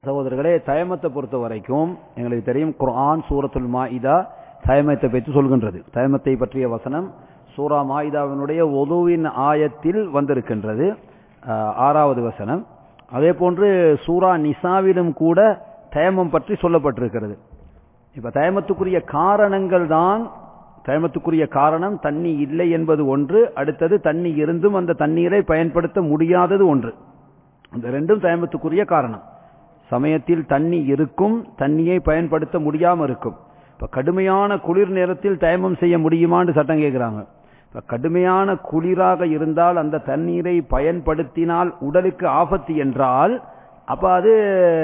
சகோதரர்களே தயமத்தை பொறுத்த வரைக்கும் எங்களுக்கு தெரியும் குர்ஆன் சூரத்துல் மாஇதா தயமத்தை பற்றி சொல்கின்றது தயமத்தை பற்றிய வசனம் சூரா மாயிதாவினுடைய ஒதுவின் ஆயத்தில் வந்திருக்கின்றது ஆஹ், ஆறாவது வசனம் அதே போன்று சூரா நிசாவிலும் கூட தயமம் பற்றி சொல்லப்பட்டிருக்கிறது இப்ப தயமத்துக்குரிய காரணங்கள் தான் தயமத்துக்குரிய காரணம் தண்ணி இல்லை என்பது ஒன்று அடுத்தது தண்ணி இருந்தும் அந்த தண்ணீரை பயன்படுத்த முடியாதது ஒன்று அந்த ரெண்டும் தயமத்துக்குரிய காரணம் சமயத்தில் தண்ணி இருக்கும் தண்ணியை பயன்படுத்த முடியாம இருக்கும் இப்ப கடுமையான குளிர் நேரத்தில் தயமம் செய்ய முடியுமான்னு சட்டம் கேட்கிறாங்க இப்ப கடுமையான குளிராக இருந்தால் அந்த தண்ணீரை பயன்படுத்தினால் உடலுக்கு ஆபத்து என்றால் அப்ப அது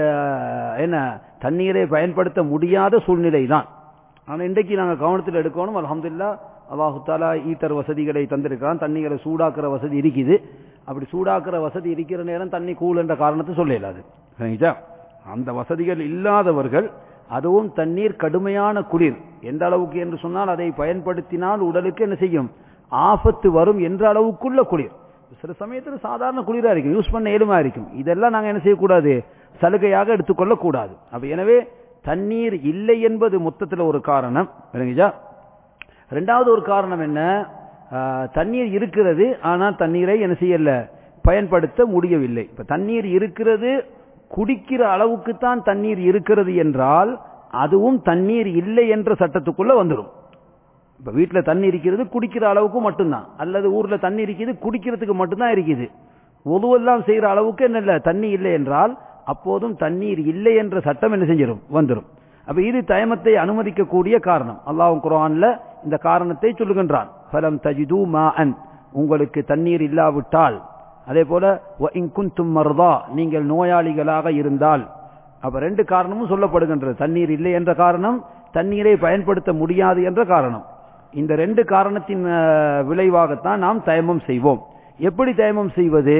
அஹ், என்ன தண்ணீரை பயன்படுத்த முடியாத சூழ்நிலை தான் ஆனா இன்றைக்கு நாங்க கவனத்தில் எடுக்கணும் அல்ஹம்துலில்லாஹ் அல்லாஹு தாலா ஈட்டர் வசதிகளை தந்திருக்கிறான் தண்ணிகளை சூடாக்குற வசதி இருக்குது அப்படி சூடாக்குற வசதி இருக்கிற நேரம் தண்ணி கூல் என்ற காரணத்தை சொல்லலாது சரிங்களா அந்த வசதிகள் இல்லாதவர்கள் அதுவும் தண்ணீர் கடுமையான குளிர் எந்த அளவுக்கு என்று சொன்னால் அதை பயன்படுத்தினால் உடலுக்கு என்ன செய்யும் ஆபத்து வரும் என்ற அளவுக்குள்ள குளிர் சில சமயத்தில் சாதாரண குளிரா இருக்கும் யூஸ் பண்ண ஏழுமா இருக்கும் இதெல்லாம் நாங்க என்ன செய்யக்கூடாது சலுகையாக எடுத்துக்கொள்ள கூடாது அப்ப எனவே தண்ணீர் இல்லை என்பது மொத்தத்தில் ஒரு காரணம் விளங்குச்சா ரெண்டாவது ஒரு காரணம் என்ன ஆஹ், தண்ணீர் இருக்கிறது ஆனால் தண்ணீரை என்ன செய்யல பயன்படுத்த முடியவில்லை இப்ப தண்ணீர் இருக்கிறது குடிக்கிற அளவுக்கு தான் தண்ணீர் இருக்கிறது என்றால் அதுவும் தண்ணீர் இல்லை என்ற சட்டத்துக்குள்ள வந்துடும் இப்ப வீட்டுல தண்ணி இருக்கிறது குடிக்கிற அளவுக்கு மட்டும்தான் அல்லது ஊர்ல தண்ணி இருக்குது குடிக்கிறதுக்கு மட்டும்தான் இருக்குது ஒதுவெல்லாம் செய்யற அளவுக்கு என்ன இல்ல தண்ணி இல்லை என்றால் அப்போதும் தண்ணீர் இல்லை என்ற சட்டம் என்ன செஞ்சிடும் வந்துடும் அப்ப இது தயமத்தை அனுமதிக்கக்கூடிய காரணம் அல்லாஹ் குர்ஆன்ல இந்த காரணத்தை சொல்லுகின்றான் ஃபலம் தஜிது மாஅன் உங்களுக்கு தண்ணீர் இல்லாவிட்டால் அதே போல வ இன் குன்தும் மர்தா நீங்கள் நோயாளிகளாக இருந்தால் அப்ப ரெண்டு காரணமும் சொல்லப்படுகின்றது தண்ணீர் இல்லை என்ற காரணம் தண்ணீரை பயன்படுத்த முடியாது என்ற காரணம் இந்த ரெண்டு காரணத்தின் அஹ், விளைவாகத்தான் நாம் தயமம் செய்வோம் எப்படி தயமம் செய்வது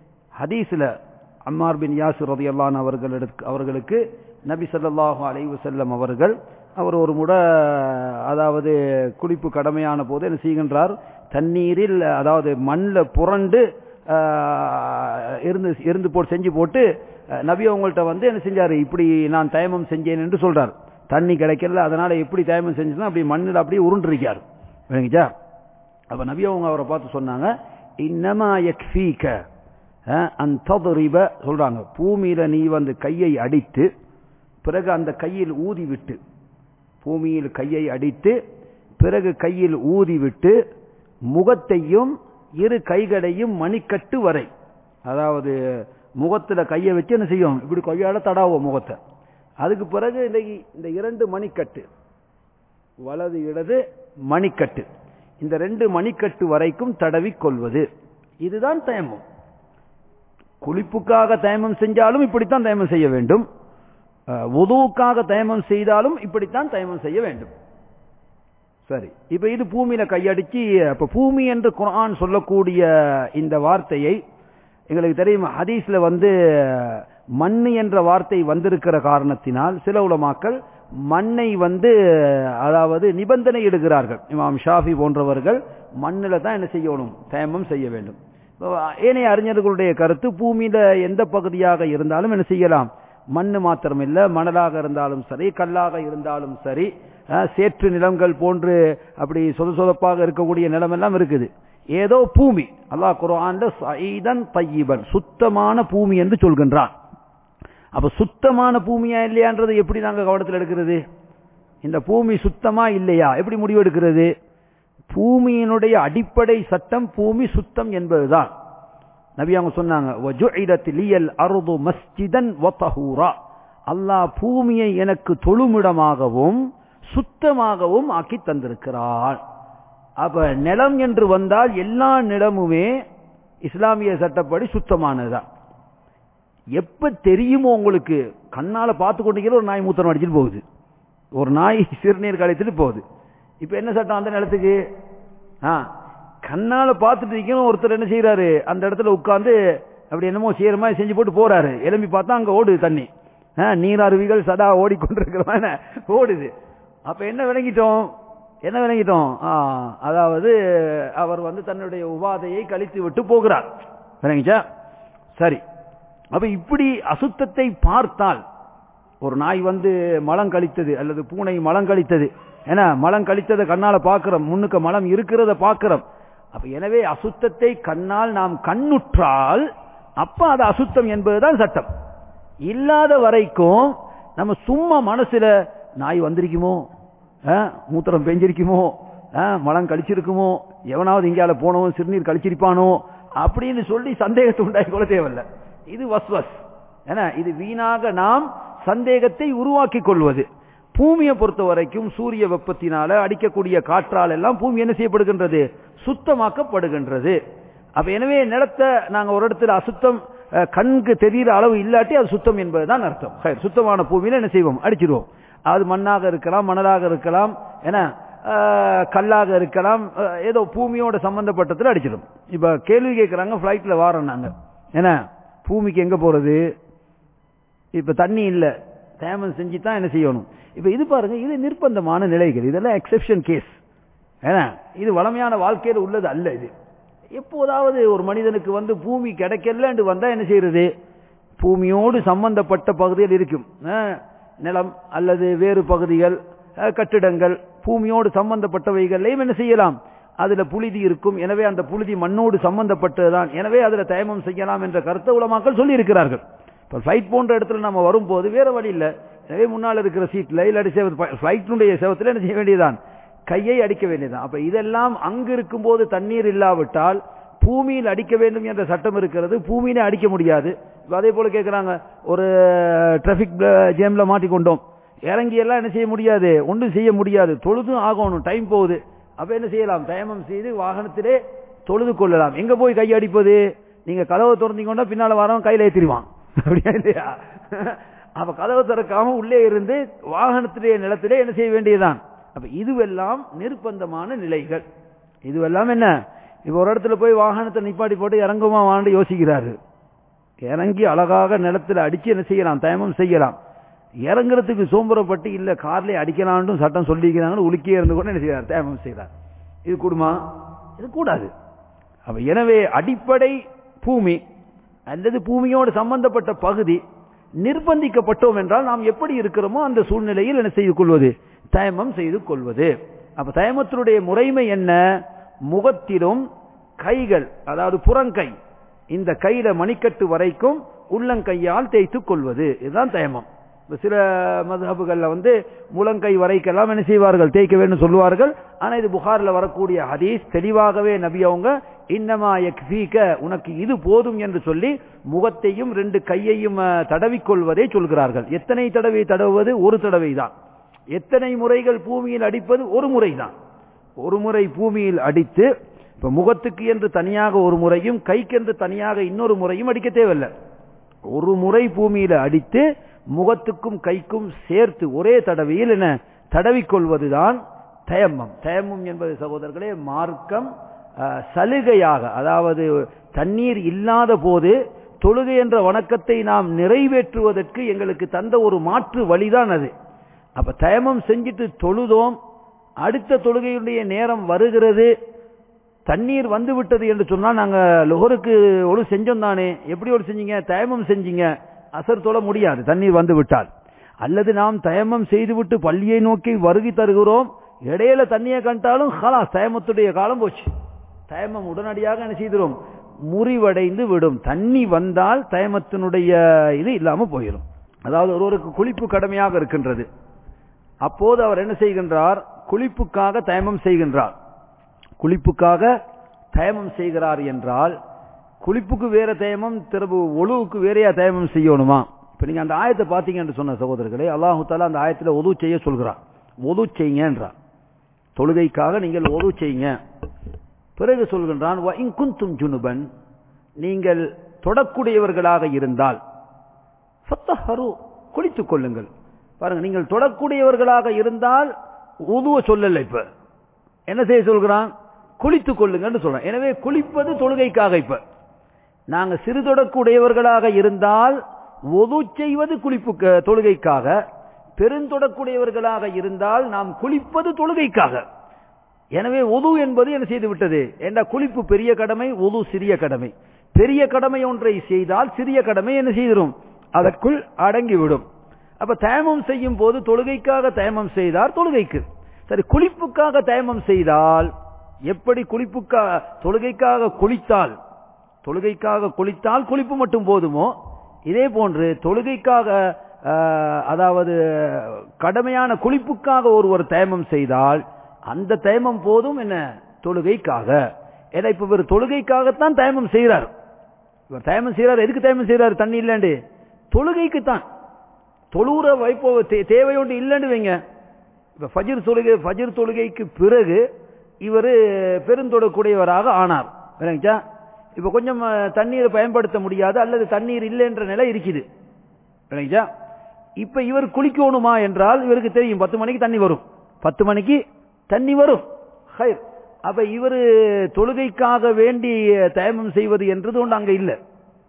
ஹதீஸ்ல அம்மார் பின் யாசிர் ரதியல்லான் அவர்களுக்கு அவர்களுக்கு நபி ஸல்லல்லாஹு அலைஹி வஸல்லம் அவர்கள் அவர் ஒரு முறை அதாவது குளிப்பு கடமையான போது என்ன செய்கின்றார் தண்ணீரில் அதாவது மண்ணில் புரண்டு ஆஹ், இருந்து இருந்து போட்டு செஞ்சு போட்டு அஹ், நபி அவங்கள்ட்ட வந்து என்ன செஞ்சாரு இப்படி நான் தயமம் செஞ்சேன் என்று சொல்றார் தண்ணி கிடைக்கல அதனால எப்படி தயமம் செஞ்சதுன்னா அப்படி மண்ணில் அப்படியே உருண்டிருக்காரு விளங்குச்சா அப்ப நபி அவங்க அவரை பார்த்து சொன்னாங்க இன்னமா யக்ஃபீக அந்தரிப சொல்றாங்க பூமியில நீ வந்து கையை அடித்து பிறகு அந்த கையில் ஊதி விட்டு பூமியில் கையை அடித்து பிறகு கையில் ஊதி விட்டு முகத்தையும் இரு கைகளையும் மணிக்கட்டு வரை அதாவது முகத்துல கையை வச்சு என்ன செய்யும் இப்படி கையால தடாவும் முகத்தை அதுக்கு பிறகு இந்த இந்த இரண்டு மணிக்கட்டு வலது இடது மணிக்கட்டு இந்த ரெண்டு மணிக்கட்டு வரைக்கும் தடவிக் கொள்வது இதுதான் தயமம் குளிப்புக்காக தயமம் செஞ்சாலும் இப்படித்தான் தயமம் செய்ய வேண்டும் அஹ், உதுவுக்காக தயமம் செய்தாலும் இப்படித்தான் தயமம் செய்ய வேண்டும் சரி இப்ப இது பூமியில கையடிச்சு அப்ப பூமி என்று குர்ஆன் சொல்லக்கூடிய இந்த வார்த்தையை எங்களுக்கு தெரியும் ஹதீஸ்ல வந்து மண்ணு என்ற வார்த்தை வந்திருக்கிற காரணத்தினால் சில உலமாக்கள் மண்ணை வந்து அதாவது நிபந்தனை இடுகிறார்கள் இமாம் ஷாஃபி போன்றவர்கள் மண்ணில் தான் என்ன செய்யணும் தயமம் செய்ய வேண்டும் இப்ப ஏனைய அறிஞர்களுடைய கருத்து பூமியில எந்த பகுதியாக இருந்தாலும் என்ன செய்யலாம் மண்ணு மாத்திரமில்ல மணலாக இருந்தாலும் சரி கல்லாக இருந்தாலும் சரி அஹ், சேற்று நிலங்கள் போன்று அப்படி சொத சொதப்பாக இருக்கக்கூடிய நிலமெல்லாம் இருக்குது ஏதோ பூமி அல்லாஹ் குர்ஆன்ல சஈதன் தய்யிபன் சுத்தமான பூமி என்று சொல்கின்றான் அப்ப சுத்தமான பூமியா இல்லையான்றது எப்படி நாங்க கவனத்தில் எடுக்கிறது இந்த பூமி சுத்தமா இல்லையா எப்படி முடிவு எடுக்கிறது பூமியினுடைய அடிப்படை சட்டம் பூமி சுத்தம் என்பதுதான் நபி அவங்க சொன்னாங்க "வஜுஇலத் லியல் அர்து மஸ்ஜிதன் வ தஹூரா." அல்லாஹ் பூமியை எனக்கு தொழுமிடமாகவும் சுத்தமாகவும் ஆக்கி தந்திருக்கிறான் அப்ப நிலம் என்று வந்தால் எல்லா நிலமுமே இஸ்லாமிய சட்டப்படி சுத்தமானதுதான் எப்ப தெரியுமோ உங்களுக்கு கண்ணால பார்த்து கொண்டிருக்கிற ஒரு நாய் மூத்திரம் அடிச்சுட்டு போகுது ஒரு நாய் சிறுநீர் கழித்துட்டு போகுது இப்ப என்ன சட்டம் அந்த நிலத்துக்கு ஆ கண்ணால பார்த்துட்டு இருக்கணும் ஒருத்தர் என்ன செய்யறாரு அந்த இடத்துல உட்கார்ந்து அப்படி என்னமோ செய்யற மாதிரி செஞ்சு போட்டு போறாரு எலும்பி பார்த்தா அங்க ஓடுது தண்ணி ஆ, நீர் அருவிகள் சதா ஓடிக்கொண்டிருக்கிற ஓடுது அப்ப என்ன விளங்கிட்டோம் என்ன விளங்கிட்டோம் ஆ, அதாவது அவர் வந்து தன்னுடைய உபாதையை கழித்து விட்டு போகிறார் விளங்கிச்சா சரி அப்ப இப்படி அசுத்தத்தை பார்த்தால் ஒரு நாய் வந்து மலம் கழித்தது அல்லது பூனை மலம் கழித்தது ஏன்னா மலம் கழித்ததை கண்ணால பார்க்கிறோம் முன்னுக்கு மலம் இருக்கிறத பார்க்கிறோம் அப்ப எனவே அசுத்தத்தை கண்ணால் நாம் கண்ணுற்றால் அப்ப அது அசுத்தம் என்பதுதான் சட்டம் இல்லாத வரைக்கும் நம்ம சும்மா மனசுல நாய் வந்திருக்குமோ ஆ, மூத்திரம் பெஞ்சிருக்குமோ ஆ, மலம் கழிச்சிருக்குமோ எவனாவது இங்கால போனவன் சிறுநீர் கழிச்சிருப்பானோ அப்படின்னு சொல்லி சந்தேகத்தை உண்டாக்கி கொள்ள தேவையில்லை இது வஸ்வஸ் ஏன்னா இது வீணாக நாம் சந்தேகத்தை உருவாக்கி கொள்வது பூமியை பொறுத்த வரைக்கும் சூரிய வெப்பத்தினால அடிக்கக்கூடிய காற்றால் எல்லாம் பூமி என்ன செய்யப்படுகின்றது சுத்தமாக்கப்படுகின்றது அப்ப எனவே நிலத்தை நாங்க ஒரு இடத்துல அசுத்தம் அஹ், கண்ணுக்கு தெரிகிற அளவு இல்லாட்டி அது சுத்தம் என்பதுதான் அர்த்தம் ஹை, சுத்தமான பூமியில என்ன செய்வோம் அடிச்சிருவோம் அது மண்ணாக இருக்கலாம் மணலாக இருக்கலாம் ஏன்னா அஹ், கல்லாக இருக்கலாம் அஹ், ஏதோ பூமியோட சம்பந்தப்பட்டதுல அடிச்சிடும் இப்ப கேள்வி கேட்கறாங்க பிளைட்ல வாரோம் நாங்க ஏன்னா பூமிக்கு எங்க போறது இப்ப தண்ணி இல்ல தேமன் செஞ்சு தான் என்ன செய்யணும் இப்ப இது பாருங்க இது நிர்பந்தமான நிலைகள் இதெல்லாம் எக்ஸெப்ஷன் கேஸ் ஏன்னா இது வளமையான வாழ்க்கையில் உள்ளது அல்ல இது எப்போதாவது ஒரு மனிதனுக்கு வந்து பூமி கிடைக்கலன்னு வந்தா என்ன செய்யறது பூமியோடு சம்பந்தப்பட்ட பகுதிகள் இருக்கும் அஹ், நிலம் அல்லது வேறு பகுதிகள் அஹ், கட்டிடங்கள் பூமியோடு சம்பந்தப்பட்டவைகளையும் என்ன செய்யலாம் அதுல புழுதி இருக்கும் எனவே அந்த புழுதி மண்ணோடு சம்பந்தப்பட்டதுதான் எனவே அதுல தயமம் செய்யலாம் என்ற கருத்தை உலமாக்கள் சொல்லி இருக்கிறார்கள் இப்ப ஃபிளைட் போன்ற இடத்துல நம்ம வரும்போது வேற வழி இல்ல எனவே முன்னால் இருக்கிற சீட்ல இல்லாட்டி ஃபிளைட்டினுடைய செவத்துல என்ன செய்ய வேண்டியதுதான் கையை அடிக்க வேண்டியதுதான் அப்ப இதெல்லாம் அங்கு இருக்கும்போது தண்ணீர் இல்லாவிட்டால் பூமியில் அடிக்க வேண்டும் என்ற சட்டம் இருக்கிறது பூமியில அடிக்க முடியாது இப்ப அதே போல கேட்கிறாங்க ஒரு டிராபிக் ஜேம்ல மாட்டிக்கொண்டோம் இறங்கி எல்லாம் என்ன செய்ய முடியாது ஒன்றும் செய்ய முடியாது தொழுதும் ஆகணும் டைம் போகுது அப்ப என்ன செய்யலாம் தயமம் செய்து வாகனத்திலே தொழுது கொள்ளலாம் எங்க போய் கை அடிப்பது நீங்க கதவை திறந்தீங்கன்னா பின்னால வரவன் கையில ஏத்திடுவான் அப்படியா இல்லையா அப்ப கதவை திறக்காம உள்ளே இருந்து வாகனத்திலே நிலத்திலே என்ன செய்ய வேண்டியதுதான் அப்ப இதுவெல்லாம் நிர்பந்தமான நிலைகள் இதுவெல்லாம் என்ன இப்ப ஒரு இடத்துல போய் வாகனத்தை நிப்பாட்டி போட்டு இறங்குமா வாண்டு யோசிக்கிறாரு இறங்கி அழகாக நிலத்துல அடிச்சு என்ன செய்யலாம் தயமம் செய்யலாம் இறங்குறதுக்கு சோம்பரப்பட்டு இல்ல கார்லயே அடிக்கலாம்னு சட்டம் சொல்லிக்கிறாங்கன்னு உலுக்கியே இருந்து கூட என்ன செய்யறார் தயமம் செய்யறார் இது கூடுமா இது கூடாது அப்ப எனவே அடிப்படை பூமி அல்லது பூமியோடு சம்பந்தப்பட்ட பகுதி நிர்பந்திக்கப்பட்டோம் என்றால் நாம் எப்படி இருக்கிறோமோ அந்த சூழ்நிலையில் என்ன செய்து கொள்வது தயமம் செய்து கொள்வது அப்ப தயமத்தினுடைய முறைமை என்ன முகத்திலும் கைகள் அதாவது புறங்கை இந்த கையில மணிக்கட்டு வரைக்கும் உள்ளங்கையால் தேய்த்துக் கொள்வது இதுதான் தயமம் இப்ப சில மதுஹபுகள்ல வந்து முழங்கை வரைக்கெல்லாம் என்ன செய்வார்கள் தேய்க்க வேண்டும் சொல்லுவார்கள் ஆனா இது புகார்ல வரக்கூடிய ஹதீஸ் தெளிவாகவே நபி அவங்க இன்னமா யக்ஃபீக உனக்கு இது போதும் என்று சொல்லி முகத்தையும் ரெண்டு கையையும் அஹ், தடவிக்கொள்வதை சொல்கிறார்கள் எத்தனை தடவை தடவுவது ஒரு தடவை தான் எத்தனை முறைகள் பூமியில் அடிப்பது ஒரு முறை தான் ஒரு முறை பூமியில் அடித்து இப்ப முகத்துக்கு என்று தனியாக ஒரு முறையும் கைக்கென்று தனியாக இன்னொரு முறையும் அடிக்க தேவையில்லை ஒரு முறை பூமியில அடித்து முகத்துக்கும் கைக்கும் சேர்த்து ஒரே தடவையில் என்ன தடவிக்கொள்வதுதான் தயம்மம் தயம்மம் என்பது சகோதரர்களே மார்க்கம் அஹ், சலுகையாக அதாவது தண்ணீர் இல்லாத போது தொழுகை என்ற வணக்கத்தை நாம் நிறைவேற்றுவதற்கு எங்களுக்கு தந்த ஒரு மாற்று வழிதான் அது அப்ப தயமம் செஞ்சுட்டு தொழுதோம் அடுத்த தொழுகையுடைய நேரம் வருகிறது தண்ணீர் வந்து விட்டது என்று சொன்னா நாங்க லொஹருக்கு ஒரு செஞ்சோம் தானே எப்படி ஒரு செஞ்சீங்க தயமம் செஞ்சீங்க அசர் தொழ முடியாது தண்ணீர் வந்து விட்டால் அல்லது நாம் தயமம் செய்துவிட்டு பள்ளியை நோக்கி வருகை தருகிறோம் இடையில தண்ணியை கண்டாலும் ஹலாஸ் தயமத்துடைய காலம் போச்சு தயமம் உடனடியாக என்ன செய்திரும் முறிவடைந்து விடும் தண்ணி வந்தால் தயமத்தினுடைய இது இல்லாம போயிடும் அதாவது ஒருவருக்கு குளிப்பு கடமையாக இருக்கின்றது அப்போது அவர் என்ன செய்கின்றார் குளிப்புக்காக தயமம் செய்கின்றார் குளிப்புக்காக தயமம் செய்கிறார் என்றால் குளிப்புக்கு வேற தயமம் திரும்ப ஒழுவுக்கு வேறையா தயமம் செய்யணுமா இப்ப நீங்க அந்த ஆயத்தை பாத்தீங்கன்னு சொன்ன சகோதரர்களே அல்லாஹு தாலா அந்த ஆயத்துல ஒது செய்ய சொல்கிறார் ஒது செய்யுங்கன்றார் தொழுகைக்காக நீங்கள் ஒது செய்யுங்க பிறகு சொல்கின்றான் "வ இன் குந்தும் ஜுனுபன் நீங்கள் தொடக்கூடியவர்களாக இருந்தால் ஃபத்தஹரு குளித்துக் கொள்ளுங்கள் பாருங்க நீங்கள் தொடக்கூடியவர்களாக இருந்தால் உதுவ சொல்லல இப்ப என்ன செய்ய சொல்கிறான் குளித்துக் கொள்ளுங்கன்னு சொல்றான் எனவே குளிப்பது தொழுகைக்காக இப்ப நாங்க சிறு தொடக்குடையவர்களாக இருந்தால் ஒது செய்வது குளிப்பு தொழுகைக்காக பெருந்தொடக்கூடியவர்களாக இருந்தால் நாம் குளிப்பது தொழுகைக்காக எனவே ஒது என்பது என்ன செய்து விட்டது என்ற குளிப்பு பெரிய கடமை ஒது சிறிய கடமை பெரிய கடமை ஒன்றை செய்தால் சிறிய கடமை என்ன செய்திரும் அதற்குள் அடங்கிவிடும் அப்ப தயமம் செய்யும் போது தொழுகைக்காக தயமம் செய்தார் தொழுகைக்கு சரி குளிப்புக்காக தயமம் செய்தால் எப்படி குளிப்புக்காக தொழுகைக்காக குளித்தால் தொழுகைக்காக குளித்தால் குளிப்பு மட்டும் போதுமோ இதே போன்று தொழுகைக்காக அதாவது கடமையான குளிப்புக்காக ஒருவர் தயமம் செய்தால் அந்த தயமம் போதும் என்ன தொழுகைக்காக ஏன்னா இப்ப இவர் தொழுகைக்காகத்தான் தயமம் செய்கிறார் இவர் தயமம் செய்கிறார் எதுக்கு தயமம் செய்கிறார் தண்ணி இல்லைண்டு தொழுகைக்கு தான் தொழுற வைப்போ தேவை ஒன்று இல்லைன்னு வைங்க இப்ப ஃபஜிர் தொழுகை ஃபஜிர் தொழுகைக்கு பிறகு இவர் பெருந்தொடக்கூடியவராக ஆனார் விளங்கிச்சா இப்ப கொஞ்சம் தண்ணீரை பயன்படுத்த முடியாது அல்லது தண்ணீர் இல்லைன்ற நிலை இருக்குது விளங்கிச்சா இப்ப இவர் குளிக்கணுமா என்றால் இவருக்கு தெரியும் பத்து மணிக்கு தண்ணி வரும் பத்து மணிக்கு தண்ணி வரும் ஹைர் அப்ப இவர் தொழுகைக்காக வேண்டி தயமம் செய்வது என்றது ஒன்று அங்க இல்லை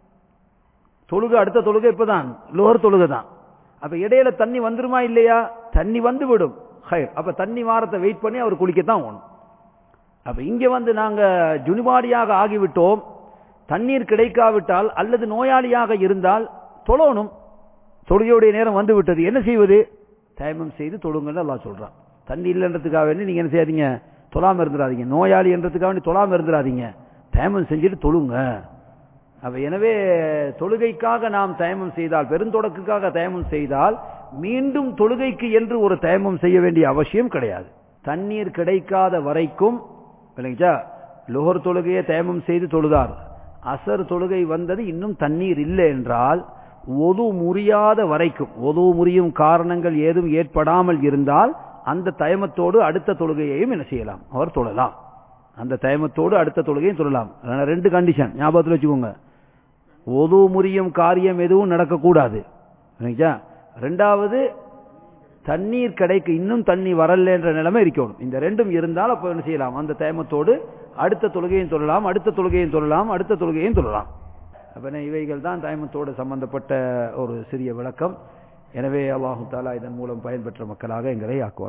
தொழுகை அடுத்த தொழுகை இப்பதான் லோகர் தொழுகை தான் அப்ப இடையில தண்ணி வந்துருமா இல்லையா தண்ணி வந்து விடும் ஹைர் அப்ப தண்ணி வாரத்தை வெயிட் பண்ணி அவர் குளிக்கத்தான் ஓணும் அப்ப இங்க வந்து நாங்க ஜுனிபாடியாக ஆகிவிட்டோம் தண்ணீர் கிடைக்காவிட்டால் அல்லது நோயாளியாக இருந்தால் தொழணும் தொழுகையுடைய நேரம் வந்து விட்டது என்ன செய்வது தயமம் செய்து தொழுங்கன்னு எல்லாம் சொல்றான் தண்ணி இல்லைன்றதுக்காக வேண்டி நீங்க என்ன செய்யாதீங்க தொழாம இருந்துடாதீங்க நோயாளி என்றதுக்காக வேண்டி தொழாம இருந்துடாதீங்க தயமம் செஞ்சுட்டு தொழுங்க அப்ப எனவே தொழுகைக்காக நாம் தயமம் செய்தால் பெருந்தொடக்குக்காக தயமம் செய்தால் மீண்டும் தொழுகைக்கு என்று ஒரு தயமம் செய்ய வேண்டிய அவசியம் கிடையாது தண்ணீர் கிடைக்காத வரைக்கும் விளங்கிச்சா லுகர் தொழுகையை தயமம் செய்து தொழுதார் அசர் தொழுகை வந்தது இன்னும் தண்ணீர் இல்லை என்றால் ஒது முறியாத வரைக்கும் ஒது முறியும் காரணங்கள் ஏதும் ஏற்படாமல் இருந்தால் அந்த தயமத்தோடு அடுத்த தொழுகையையும் என்ன செய்யலாம் அவர் தொழலாம் அந்த தயமத்தோடு அடுத்த தொழுகையும் தொழலாம் ரெண்டு கண்டிஷன் ஞாபகத்தில் வச்சுக்கோங்க ஒது முறியும் காரியம் எதுவும் நடக்கக்கூடாது ரெண்டாவது தண்ணீர் கிடைக்க இன்னும் தண்ணி வரல என்ற நிலைமை இருக்கணும் இந்த ரெண்டும் இருந்தால் அப்ப என்ன செய்யலாம் அந்த தயமத்தோடு அடுத்த தொழுகையும் சொல்லலாம் அடுத்த தொழுகையும் சொல்லலாம் அடுத்த தொழுகையும் சொல்லலாம் அப்ப இவைகள் தான் தயமத்தோடு சம்பந்தப்பட்ட ஒரு சிறிய விளக்கம் எனவே அல்லாஹு தாலா இதன் மூலம் பயன்பெற்ற மக்களாக எங்களை ஆக்குவான்